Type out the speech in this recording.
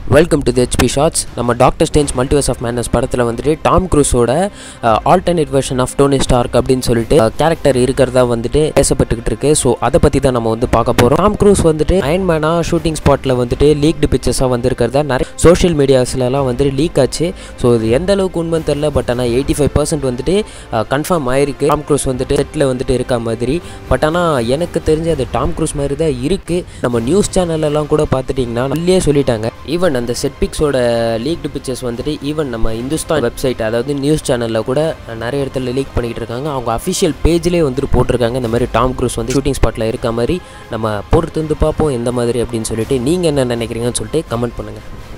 welcome to the HP shorts நம்ம doctor strange multiverse of madness படத்தில் வந்துட்டு Tom க்ரூஸோட alternate version of Tony Stark அப்படின்னு சொல்லிட்டு கேரக்டர் இருக்கிறதா வந்துட்டு பேசப்பட்டுக்கிட்டு இருக்கு ஸோ அதை பற்றி தான் நம்ம வந்து பார்க்க போகிறோம் டாம் க்ரூஸ் வந்துட்டு அயன்மேனாக ஷூட்டிங் ஸ்பாட்டில் வந்துட்டு லீக்டு பிக்சர்ஸாக வந்திருக்கிறதா நிறைய சோஷியல் மீடியாஸ்லலாம் வந்துட்டு லீக் ஆச்சு ஸோ இது எந்த அளவுக்கு உண்மைன்னு தெரில பட் ஆனால் எயிட்டி ஃபைவ் பர்சன்ட் வந்துட்டு கன்ஃபார்ம் ஆயிருக்கு டாம் க்ரூஸ் வந்துட்டு செட்டில் வந்துட்டு இருக்க மாதிரி பட் ஆனால் எனக்கு தெரிஞ்சு அது டாம் க்ரூஸ் மாதிரி தான் இருக்குது நம்ம நியூஸ் சேனல்லலாம் கூட பார்த்துட்டிங்கன்னா நல்லே சொல்லிட்டாங்க ஈவன் அந்த செட் பிக்ஸோட லீக்டு பிக்சர்ஸ் வந்துட்டு ஈவன் நம்ம இந்துஸ்தான் வெப்சைட் அதாவது நியூஸ் சேனலில் கூட நிறைய இடத்துல லீக் பண்ணிக்கிட்டு இருக்காங்க அவங்க அஃபிஷியல் பேஜ்லேயே வந்துட்டு போட்டிருக்காங்க இந்த மாதிரி டாம் க்ரூஸ் வந்து ஷூட்டிங் ஸ்பாட்டில் இருக்க மாதிரி நம்ம பொறுத்து வந்து பார்ப்போம் எந்த மாதிரி அப்படின்னு சொல்லிட்டு நீங்கள் என்ன நினைக்கிறீங்கன்னு சொல்லிட்டு கமெண்ட் பண்ணுங்கள்